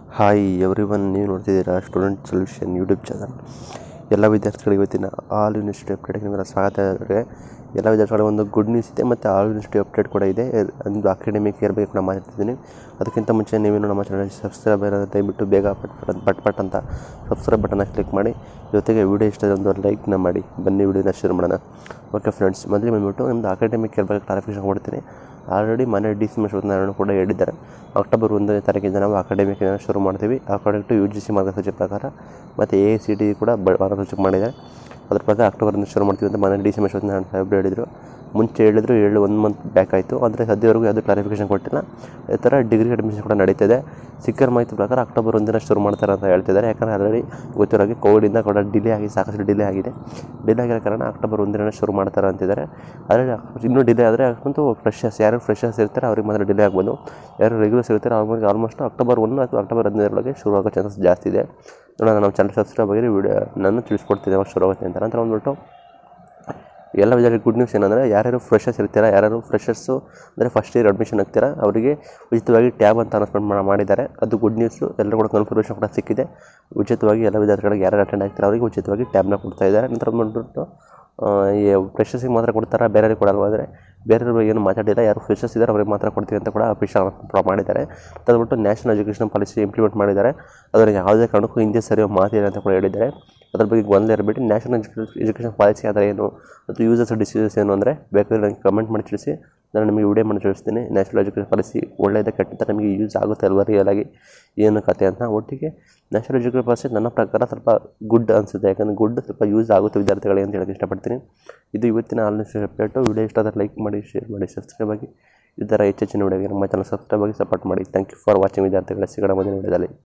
hi every one ನೀವು ನೋಡ್ತಿದ್ದೀರಾ student solution YouTube channel ಎಲ್ಲ ವಿದ್ಯಾರ್ಥಿಗಳಿಗೆ ಇವತ್ತಿನ ಆಲ್ ಯೂನಿವರ್ಸಿಟಿ ಅಪ್ಡೇಟ್ಗೆ ನಿಮಗೆ ಸ್ವಾಗತ ಇದೆ ಎಲ್ಲ ವಿದ್ಯಾರ್ಥಿಗಳಿಗೆ ಒಂದು ಗುಡ್ ನ್ಯೂಸ್ ಇದೆ ಮತ್ತು ಆಲ್ ಯೂನಿವರ್ಸಿಟಿ ಅಪ್ಡೇಟ್ ಕೂಡ ಇದೆ ಒಂದು ಅಕಾಡೆಮಿಕ್ ಇಯರ್ ಬಗ್ಗೆ ಕೂಡ ಮಾತಾಡ್ತಿದ್ದೀನಿ ಅದಕ್ಕಿಂತ ಮುಂಚೆ ನೀವೇನು ನಮ್ಮ ಚಾನಲ್ ಸಬ್ಸ್ಕ್ರೈಬ್ ದಯವಿಟ್ಟು ಬೇಗ ಪಟ್ ಪಟ್ ಪಟ್ ಪಟ್ ಅಂತ ಸಬ್ಸ್ಕ್ರೈಬ್ ಬಟನ್ನ ಕ್ಲಿಕ್ ಮಾಡಿ ಜೊತೆಗೆ ವಿಡಿಯೋ ಇಷ್ಟ ಆದ್ರೆ ಒಂದು ಲೈಕ್ನ ಮಾಡಿ ಬನ್ನಿ ವಿಡಿಯೋನ ಶುರು ಮಾಡೋಣ ಓಕೆ ಫ್ರೆಂಡ್ಸ್ ಮೊದಲು ಬಂದ್ಬಿಟ್ಟು ನಿಮ್ಮದು ಅಕಾಡೆಮಿಕ್ ಇಯರ್ ಬಗ್ಗೆ ಕ್ಲಾರಿಫಿಕೇಶನ್ ಕೊಡ್ತೀನಿ ಆಲ್ರೆಡಿ ಮನೆ ಡಿ ಸಿ ನಾನು ಕೂಡ ಹೇಳಿದ್ದಾರೆ ಅಕ್ಟೋಬರ್ ಒಂದನೇ ತಾರೀಕಿಂದ ನಾವು ಅಕಾಡೆಮಿಕ್ ಶುರು ಮಾಡ್ತೀವಿ according to U G C ಮಾರ್ಗಸೂಚಿ ಪ್ರಕಾರ ಮತ್ತು ಎ ಸಿ ಟಿ ಕೂಡ ಬ ಮಾರ್ಗಸೂಚಿ ಮಾಡಿದ್ದಾರೆ ಅದ್ರ ಪ್ರಕಾರ ಅಕ್ಟೋಬರಿಂದ ಶುರು ಮಾಡ್ತೀವಿ ಅಂತ ಮನೆ ಡಿ ಸಿ ನಾನು ಸಾಹೇಬ್ರು ಹೇಳಿದರು ಮುಂಚೆ ಹೇಳಿದ್ರು ಹೇಳಿ ಒಂದು ಮಂತ್ ಬ್ಯಾಕ್ ಆಯಿತು ಆದರೆ ಸದ್ಯವರೆಗೂ ಯಾವುದೇ ಕ್ಲಾರಿಫಿಕೇಶನ್ ಕೊಟ್ಟಿಲ್ಲ ಈ ಥರ ಡಿಗ್ರಿ ಅಡ್ಮಿಷನ್ ಕೂಡ ನಡೀತಿದೆ ಸಿಕ್ಕಿರೋ ಮಾಹಿತಿ ಪ್ರಕಾರ ಅಕ್ಟೋಬರ್ ಒಂದಿನ ಶುರು ಮಾಡ್ತಾರೆ ಅಂತ ಹೇಳ್ತಿದ್ದಾರೆ ಯಾಕಂದರೆ ಆಲ್ರೆಡಿ ಗೊತ್ತಿರೋಗೆ ಕೋವಿಡಿಂದ ಕೂಡ ಡಿಲೇ ಆಗಿ ಸಾಕಷ್ಟು ಡಿಲೇ ಆಗಿದೆ ಡಿಲೇ ಆಗಿರೋ ಕಾರಣ ಅಕ್ಟೋಬರ್ ಒಂದಿನ ಶುರು ಮಾಡ್ತಾರೆ ಅಂತಿದ್ದಾರೆ ಆದರೆ ಇನ್ನೂ ಡಿಲೇ ಆದರೆ ಅಂತೂ ಫ್ರೆಶರ್ಸ್ ಯಾರು ಫ್ರೆಶರ್ಸ್ ಇರ್ತಾರೆ ಅವ್ರಿಗೆ ಮಾತ್ರ ಡಿಲೇ ಆಗ್ಬೋದು ಯಾರು ರೆಗ್ಯುಲರ್ಸ್ ಇರ್ತಾರೆ ಅವ್ರಿಗೆ ಆಲ್ಮೋಸ್ಟ್ ಅಕ್ಟೋಬರ್ ಒನ್ ಅಥವಾ ಅಕ್ಟೋಬರ್ ಹದಿನೈದರೊಳಗೆ ಶುರು ಆಗೋ ಚಾನ್ಸಸ್ ಜಾಸ್ತಿ ಇದೆ ನೋಡೋಣ ನಮ್ಮ ಚಾನಲ್ ಸಬ್ಸ್ಕ್ರೈಬ್ ಆಗಿ ವಿಡಿಯೋ ನಾನು ತಿಳಿಸ್ಕೊಡ್ತೀನಿ ಅವಾಗ ಶುರು ಆಗುತ್ತೆ ಅಂತ ನಂತರ ಬಂದ್ಬಿಟ್ಟು ಎಲ್ಲ ವಿದ್ಯಾರ್ಥಿ ಗುಡ್ ನ್ಯೂಸ್ ಏನಂದರೆ ಯಾರ್ಯಾರು ಫ್ರೆಶರ್ಸ್ ಇರ್ತೀರಾ ಯಾರ್ಯಾರು ಫ್ರೆಶರ್ಸು ಅಂದರೆ ಫಸ್ಟ್ ಇಯರ್ ಅಡ್ಮಿಷನ್ ಆಗ್ತೀರಾ ಅವರಿಗೆ ಉಚಿತವಾಗಿ ಟ್ಯಾಬ್ ಅಂತ ಅನೌನ್ಸ್ಮೆಂಟ್ ಮಾ- ಮಾಡಿದ್ದಾರೆ ಅದು ಗುಡ್ ನ್ಯೂಸು ಎಲ್ಲರೂ ಕೂಡ ಕನ್ಫರ್ಮೇಷನ್ ಕೂಡ ಸಿಕ್ಕಿದೆ ಉಚಿತವಾಗಿ ಎಲ್ಲ ವಿದ್ಯಾರ್ಥಿಗಳಿಗೆ ಯಾರ್ಯಾರು ಅಟೆಂಡ್ ಆಗ್ತಾರೆ ಅವರಿಗೆ ಉಚಿತವಾಗಿ ಟ್ಯಾಬ್ನ ಕೊಡ್ತಾ ಇದ್ದಾರೆ ನಂತರ ಬಂದ್ಬಿಟ್ಟು ಆ, ಈ ಫ್ರೆಶರ್ಸಿಗೆ ಮಾತ್ರ ಕೊಡ್ತಾರೆ ಬೇರೆಯವ್ರಿಗೆ ಕೊಡಲ್ವಾ ಅಂದರೆ ಬೇರೆಯವ್ರ ಬಗ್ಗೆ ಏನು ಮಾತಾಡಿಲ್ಲ ಯಾರು ಫ್ರೆಶರ್ಸ್ ಇದ್ದಾರೆ ಅವ್ರಿಗೆ ಮಾತ್ರ ಕೊಡ್ತೀವಿ ಅಂತ ಕೂಡ ಅಫಿಷಿಯಲ್ ಕೂಡ ಮಾಡಿದ್ದಾರೆ ತಂದ್ಬಿಟ್ಟು ನ್ಯಾಷನಲ್ ಎಜುಕೇಷನ್ ಪಾಲಿಸಿ ಇಂಪ್ಲಿಮೆಂಟ್ ಮಾಡಿದ್ದಾರೆ ಅದನ್ನು ಯಾವುದೇ ಕಾರಣಕ್ಕೂ ಹಿಂದೆ ಸರಿಯೋ ಮಾತಿಲ್ಲ ಅಂತ ಕೂಡ ಹೇಳಿದ್ದಾರೆ ಅದ್ರ ಬಗ್ಗೆ ಗೊಂದಲ ಇರಬೇಡಿ ನ್ಯಾಷನಲ್ ಎಜುಕೇಷನ್ ಪಾಲಿಸಿ ಆದರೆ ಏನು ಮತ್ತು ಯೂಸಸ್ ಡಿಸೀಸಸ್ ಏನು ಅಂದರೆ ಬೇಕಾದ್ರೆ ನನಗೆ ಕಮೆಂಟ್ ಮಾಡಿ ತಿಳಿಸಿ ನಾನು ನಿಮಗೆ ವಿಡಿಯೋ ಮಾಡಿ ತಿಳಿಸ್ತೀನಿ ನ್ಯಾಷನಲ್ ಎಜುಕೇಷನ್ ಪಾಲಿಸಿ ಒಳ್ಳೆಯದ ಕೆಟ್ಟದ ನಮಗೆ ಯೂಸ್ ಆಗುತ್ತೆ ಅಲ್ವಾ ರಿಯಲ್ ಆಗಿ ಏನು ಕತೆ ಅಂತ ಒಟ್ಟಿಗೆ ನ್ಯಾಷನಲ್ ಎಜುಕೇಷನ್ ಪಾಲಿಸಿ ನನ್ನ ಪ್ರಕಾರ ಸ್ವಲ್ಪ ಗುಡ್ ಅನಿಸುತ್ತೆ ಯಾಕಂದರೆ ಗುಡ್ ಸ್ವಲ್ಪ ಯೂಸ್ ಆಗುತ್ತೆ ವಿದ್ಯಾರ್ಥಿಗಳಿಗೆ ಅಂತ ಹೇಳಕ್ಕೆ ಇಷ್ಟಪಡ್ತೀನಿ ಇದು ಇವತ್ತಿನ ಆನ್ಲೈನ್ ಅಪ್ಡೇಟು ವಿಡಿಯೋ ಇಷ್ಟ ಆದರೆ ಲೈಕ್ ಮಾಡಿ ಶೇರ್ ಮಾಡಿ ಸಬ್ಸ್ಕ್ರೈಬ್ ಆಗಿ ಈ ಥರ ಹೆಚ್ಚೆಚ್ಚಿನ ವಿಡಿಯೋಗೆ ನಮ್ಮ ಚಾನಲ್ ಸಬ್ಸ್ಕ್ರೈಬ್ ಆಗಿ ಸಪೋರ್ಟ್ ಮಾಡಿ ಥ್ಯಾಂಕ್ ಯು ಫಾರ್ ವಾಚಿಂಗ್ ವಿದ್ಯಾರ್ಥಿಗಳ ಸಿಗೋಣ ಮುಂದಿನ ವಿಡಿಯೋದಲ್ಲಿ